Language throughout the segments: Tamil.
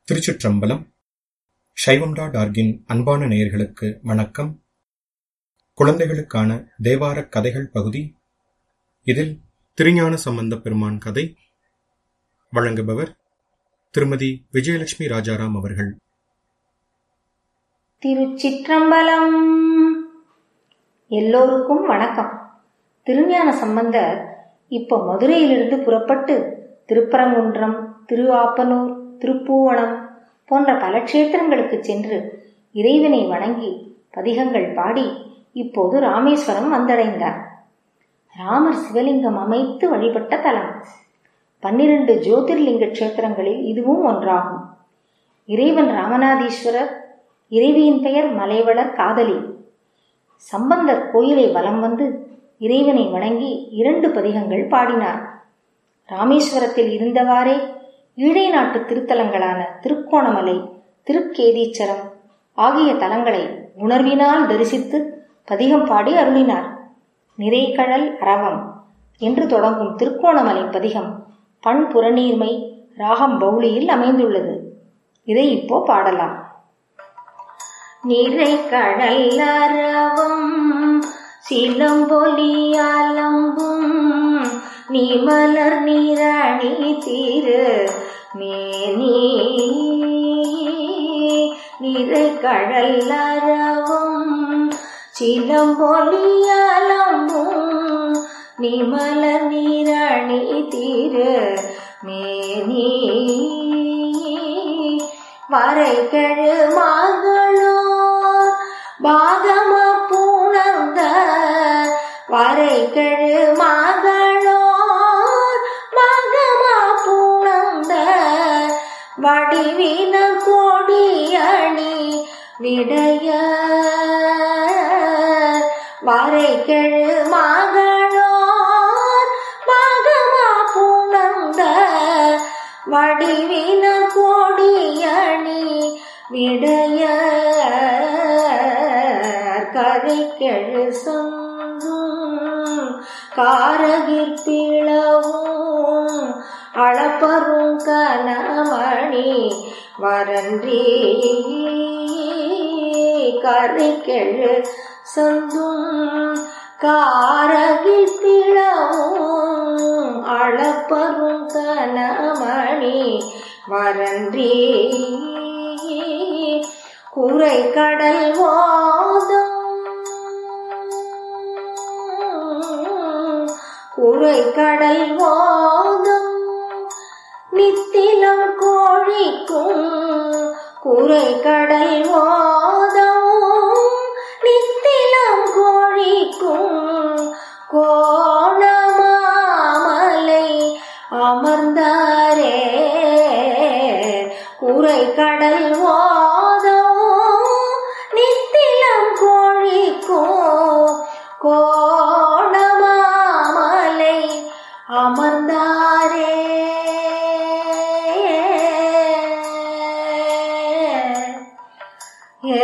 திருச்சிற்றம்பலம் சைவம்டா டார்கின் அன்பான நேயர்களுக்கு வணக்கம் குழந்தைகளுக்கான தேவாரக் கதைகள் பகுதி இதில் திருஞான சம்பந்த பெருமான் கதை வழங்குபவர் திருமதி விஜயலட்சுமி ராஜாராம் அவர்கள் திருச்சிற்றம்பலம் எல்லோருக்கும் வணக்கம் திருஞான சம்பந்தர் இப்போ மதுரையிலிருந்து புறப்பட்டு திருப்பரங்குன்றம் திருஆப்பனூர் திருப்பூவனம் போன்ற பல க்ஷேத்திரங்களுக்கு சென்று இறைவனை வணங்கி பதிகங்கள் பாடி இப்போது ராமேஸ்வரம் வந்தடைந்தார் ராமர் சிவலிங்கம் அமைத்து வழிபட்ட தலம் பன்னிரண்டு ஜோதிர்லிங்க க்ஷேத்திரங்களில் இதுவும் ஒன்றாகும் இறைவன் ராமநாதீஸ்வரர் இறைவியின் பெயர் மலைவளர் காதலி சம்பந்தர் கோயிலை வலம் வந்து இறைவனை வணங்கி இரண்டு பதிகங்கள் பாடினார் ராமேஸ்வரத்தில் இருந்தவாறே ஈழை நாட்டு திருத்தலங்களான திருக்கோணமலை திருக்கேதீச்சரம் ஆகிய தலங்களை உணர்வினால் தரிசித்து பதிகம் பாடி அருளினார் நிறைகழல் அரவம் என்று தொடங்கும் திருக்கோணமலை பதிகம் பண் புறநீர்மை ராகம் பௌளியில் அமைந்துள்ளது இதை இப்போ பாடலாம் நிறை கடல் அரவம் சிலம்பொலியாலம்பும் நீ மலர் நீராணி திரு மேனி நிறை கடல் அரவம் சிலம்பொலியாலம்பும் நீ மலர் நீராணி திரு மேனி வரை கழு மகளோர் பாகம பூணர்ந்த வரை கழு மகளோர் பாகம பூணர்ந்த வடிவின கொடியணி விடைய வரை கழு மகளோர் பாகம பூணர்ந்த வடிவின கொடியணி விடைய கரைக்கெழு சொந்தும் காரகிர் பிளவும் அளப்பரும் கனமணி வரன்றி கரைக்கெழு சொந்தும் காரகிர் பிளவும் அளப்பரும் கனமணி வரன்றி குறை கடல் ஓதும் குறை கடல் ஓதும் நித்திலம் கோழிக்கும் குறை கடல் ஓதும் நித்திலம் கோழிக்கும் கோணமாமலை அமர்ந்தாரே குறை கடல் ஓதோ நித்திலம் கோழிக்கோ கோணமாமலை அமர்ந்தாரே ஏ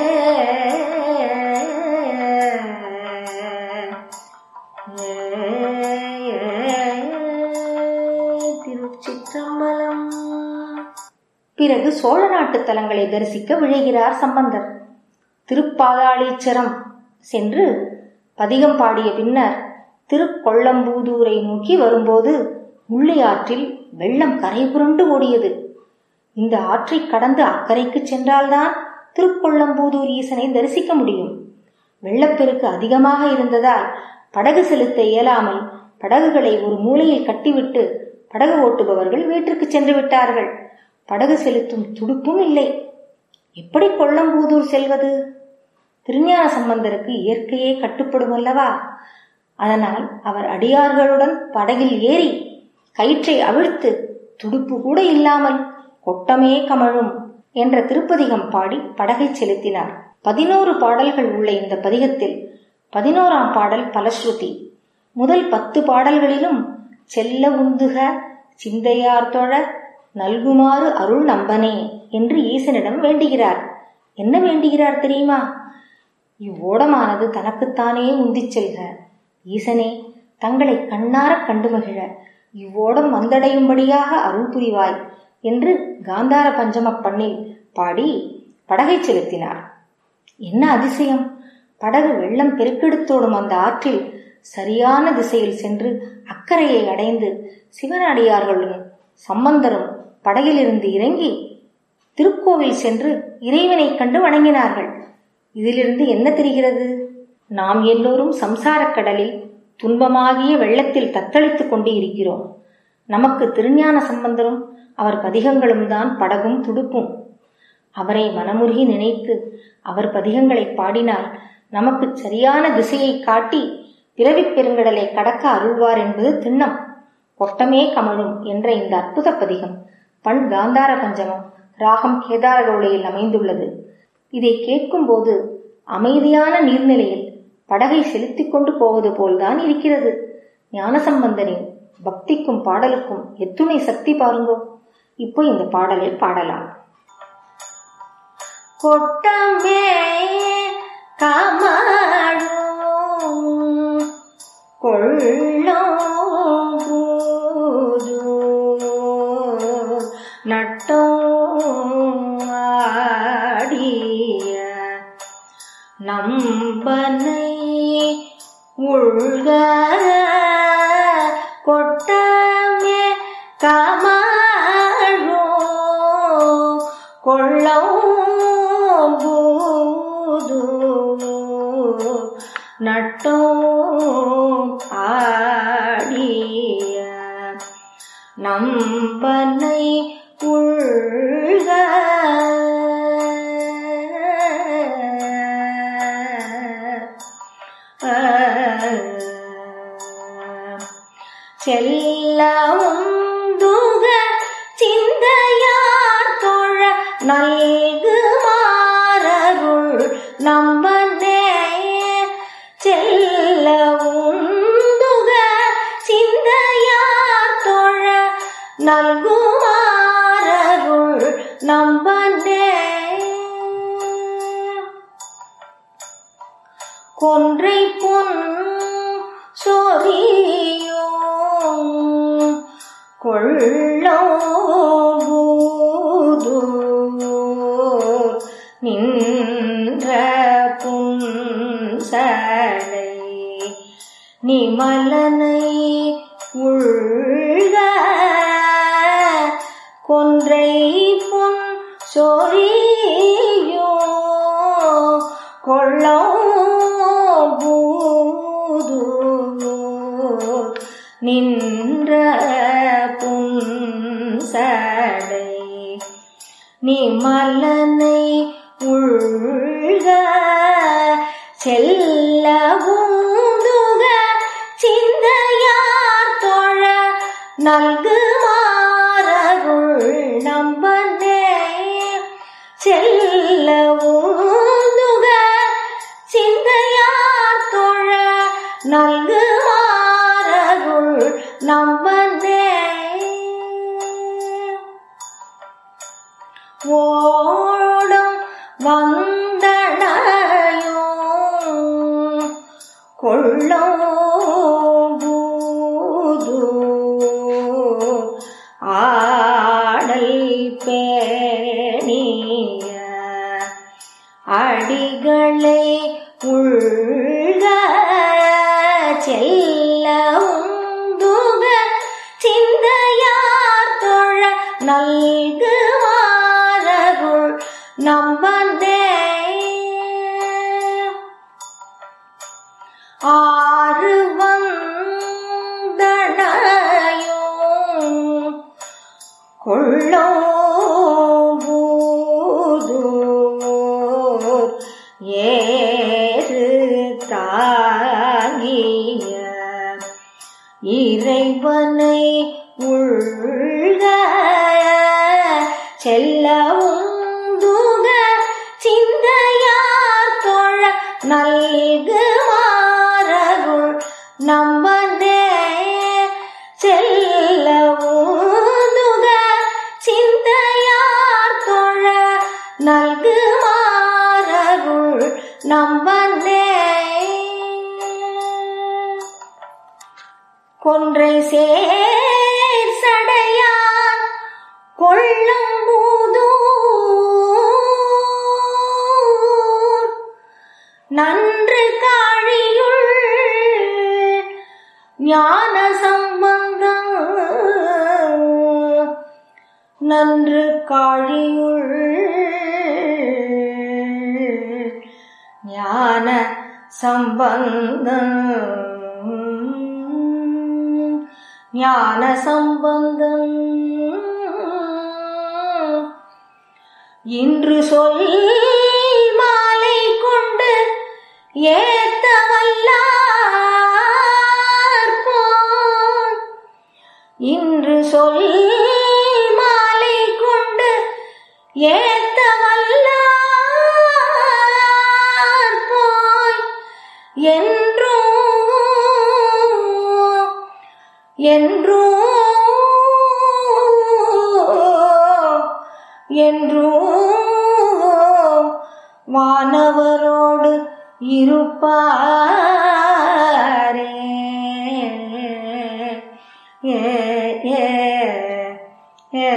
திருச்சிற்றம்பலம் பிறகு சோழ நாட்டு தலங்களை தரிசிக்க விழைகிறார் சம்பந்தர் திருப்பாதாளீச்சரம் சென்று பதிகம் பாடிய பின்னர் திருக்கொள்ளம்பூதூரை நோக்கி வரும்போது முள்ளை ஆற்றில் வெள்ளம் கரை புரண்டு ஓடியது இந்த ஆற்றை கடந்து அக்கறைக்கு சென்றால்தான் திருக்கொள்ளம்பூதூர் ஈசனை தரிசிக்க முடியும் வெள்ளப்பெருக்கு அதிகமாக இருந்ததால் படகு செலுத்த இயலாமல் படகுகளை ஒரு மூலையில் கட்டிவிட்டு படகு ஓட்டுபவர்கள் வீட்டிற்கு சென்று விட்டார்கள் படகு செலுத்தும் துடுப்பும் இல்லை எப்படி கொள்ளம்பூதூர் செல்வது திருஞான சம்பந்தருக்கு இயற்கையே கட்டுப்படும் அல்லவா அதனால் அவர் அடியார்களுடன் படகில் ஏறி கயிற்றை அவிழ்த்து துடுப்பு கூட இல்லாமல் கொட்டமே கமழும் என்ற திருப்பதிகம் பாடி படகை செலுத்தினார் பதினோரு பாடல்கள் உள்ள இந்த பதிகத்தில் பதினோராம் பாடல் பலஸ்ருதி முதல் பத்து பாடல்களிலும் செல்ல உந்துக சிந்தையார் தொழ நல்குமாறு அருள் நம்பனே என்று ஈசனிடம் வேண்டுகிறார் என்ன வேண்டுகிறார் தெரியுமா இவ்வோடமானது தனக்குத்தானே உந்திச் செல்க ஈசனே தங்களை கண்ணாரக் கண்டு மகிழ இவ்வோடம் வந்தடையும்படியாக அருள் புரிவாய் என்று காந்தார பஞ்சம பண்ணில் பாடி படகை செலுத்தினார் என்ன அதிசயம் படகு வெள்ளம் பெருக்கெடுத்தோடும் அந்த ஆற்றில் சரியான திசையில் சென்று அக்கறையை அடைந்து சிவனடியார்களுடன் சம்பந்தரும் படகிலிருந்து இறங்கி திருக்கோவில் சென்று இறைவனை கண்டு வணங்கினார்கள் இதிலிருந்து என்ன தெரிகிறது நாம் எல்லோரும் சம்சாரக் கடலில் துன்பமாகிய வெள்ளத்தில் தத்தளித்துக் கொண்டு இருக்கிறோம் நமக்கு திருஞான சம்பந்தரும் அவர் பதிகங்களும் தான் படகும் துடுப்பும் அவரை மனமுருகி நினைத்து அவர் பதிகங்களை பாடினால் நமக்கு சரியான திசையை காட்டி பிறவிப் பெருங்கடலை கடக்க அருள்வார் என்பது திண்ணம் கொட்டமே கமழும் என்ற இந்த அற்புத பதிகம் பண் காந்தார பஞ்சமம் ராகம் கேதாரகவுளையில் அமைந்துள்ளது இதை கேட்கும்போது அமைதியான நீர்நிலையில் படகை செலுத்திக் கொண்டு போவது போல்தான் இருக்கிறது ஞானசம்பந்தனின் பக்திக்கும் பாடலுக்கும் எத்துணை சக்தி பாருங்கோ இப்போ இந்த பாடலை பாடலாம் கொட்டமே கமழும் கொள்ளோம் நட்டோம் ஆடிய நம்பனை உள்க கொட்டமே கமழோ கொள்ளோம் பூது நட்டோம் ஆடிய நம்பனை உள்க செல்லவும் துக சிந்தையார் தொழ நல்கு மாறருள் நம்பனே செல்லவும் துக சிந்தையார் தொழ நல்குமாரருள் நம்பனே கொன்றை பொன் சொறியோ கொள்ளோபூது நின்ற புன்சடை நிமலனை உள்க கொன்றை பொன் சொறியோ கொள்ளோபூது நின்ற புன்சடை நிமலனை உள்க செல்லவும் துக சிந்தையார் தொழ நல்கு மாறருள் நம்பனே செல்லவும் துக சிந்தையார் தொழ நல்கு மாறருள் நம்பனே ஓடும் வந்தடையோ கொள்ளோம் பூது ஆடல் பேணிய அடிகளை உள்க செல்லவும் துக சிந்தையார் தொழ நல்கு மாறருள் நம்பனே ஆறு வந்தடையோ கொள்ளோபூதூர் ஏறு தாங்கிய இறைவனை உள்க செல்லவும் துக சிந்தையார் தொழ நல்கு மாறருள் நம்பனே செல்லவும் துக சிந்தையார் தொழ நல்கு மாறருள் நம்பனே கொன்றை சேர் சடையான் கொள் வெள்ளம் பூதூர் நன்று காழியுள் ஞான சம்பந்தம் நன்று காழியுள் ஞான சம்பந்தம் ஞான சம்பந்தம் இன்று சொல் மாலை கொண்டு ஏத்த வல்லார் போல் இன்று சொல் மாலை கொண்டு ஏத்த வல்லார் போய் என்றோ என்றோ என்றோ வானவரோடு இருப்பாரே ஏ ஏ ஏ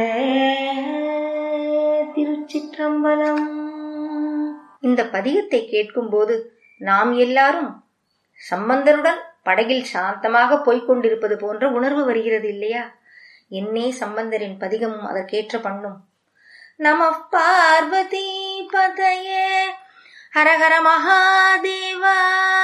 திருச்சிற்றம்பலம் இந்த பதிகத்தை கேட்கும்போது நாம் எல்லாரும் சம்பந்தனுடன் படகில் சாந்தமாக போய்க் கொண்டிருப்பது போன்ற உணர்வு வருகிறது இல்லையா என்னே சம்பந்தரின் பதிகமும் அதற்கேற்ற பண்ணும் நம பார்வதி பதையே ஹரஹர மகாதேவா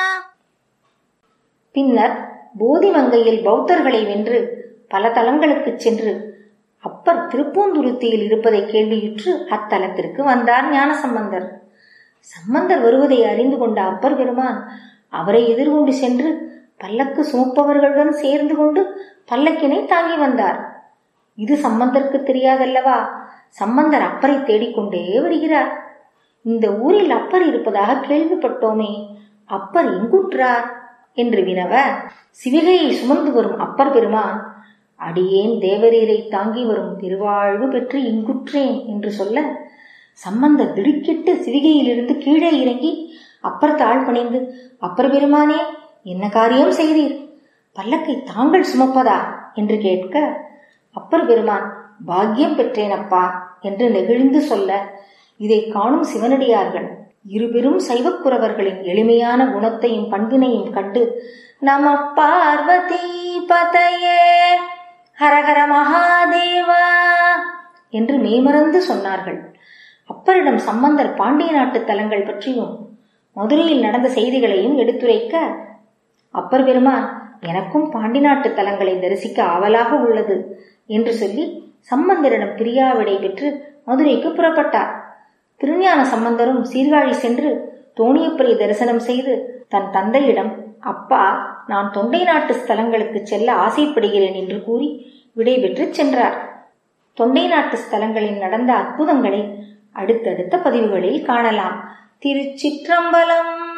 பின்னர் போதிமங்கையில் பௌத்தர்களை வென்று பல தலங்களுக்குச் சென்று அப்பர் திருப்பூந்துருத்தியில் இருப்பதை கேள்வியுற்று அத்தலத்திற்கு வந்தார் ஞானசம்பந்தர் சம்பந்தர் வருவதை அறிந்து கொண்ட அப்பர் பெருமான் அவரை எதிர்கொண்டு சென்று பல்லக்கு சுமப்பவர்களுடன் சேர்ந்து கொண்டு பல்லக்கினை தாங்கி வந்தார் இது சம்பந்தருக்கு தெரியாதல்லவா சம்பந்தர் அப்பரை தேடிக்கொண்டே வருகிறார் இந்த ஊரில் அப்பர் இருப்பதாக கேள்விப்பட்டோமே அப்பர் எங்குற்றார் என்று வினவ சிவிகையை சுமந்து வரும் அப்பர் பெருமான் அடியேன் தேவரீரை தாங்கி வரும் திருவாழ்வு பெற்று இங்குற்றேன் என்று சொல்ல சம்பந்தர் திடுக்கிட்டு சிவிகையிலிருந்து கீழே இறங்கி அப்பர் தாழ் பணிந்து அப்பர் பெருமானே என்ன காரியம் செய்தீர் பல்லக்கை தாங்கள் சுமப்பதா என்று கேட்க அப்பர் பெருமான் பாக்கியம் பெற்றேன் அப்பா என்று நெகிழ்ந்து சொல்ல இதை காணும் சிவனடியார்கள் இருபெரும் சைவக்குறவர்களின் எளிமையான குணத்தையும் பண்பினையும் கண்டு நம பார்வதி பதையே ஹரஹர மகாதேவா என்று மெய்மறந்து சொன்னார்கள் அப்பரிடம் சம்பந்தர் பாண்டிய நாட்டு தலங்கள் பற்றியும் மதுரையில் நடந்த செய்திகளையும் எடுத்துரைக்க அப்பர் பெருமான் எனக்கும் பாண்டி நாட்டு தலங்களை தரிசிக்க ஆவலாக உள்ளது என்று சொல்லி சம்பந்தரிடம் பிரியாவிடை பெற்று மதுரைக்கு புறப்பட்டார் திருஞான சம்பந்தரும் சீர்காழி சென்று தோணியப்பரை தரிசனம் செய்து தன் தந்தையிடம் அப்பா நான் தொண்டை நாட்டு ஸ்தலங்களுக்கு செல்ல ஆசைப்படுகிறேன் என்று கூறி விடைபெற்று சென்றார் தொண்டை நாட்டு ஸ்தலங்களில் நடந்த அற்புதங்களை அடுத்தடுத்த பதிவுகளில் காணலாம் திருச்சிற்றம்பலம்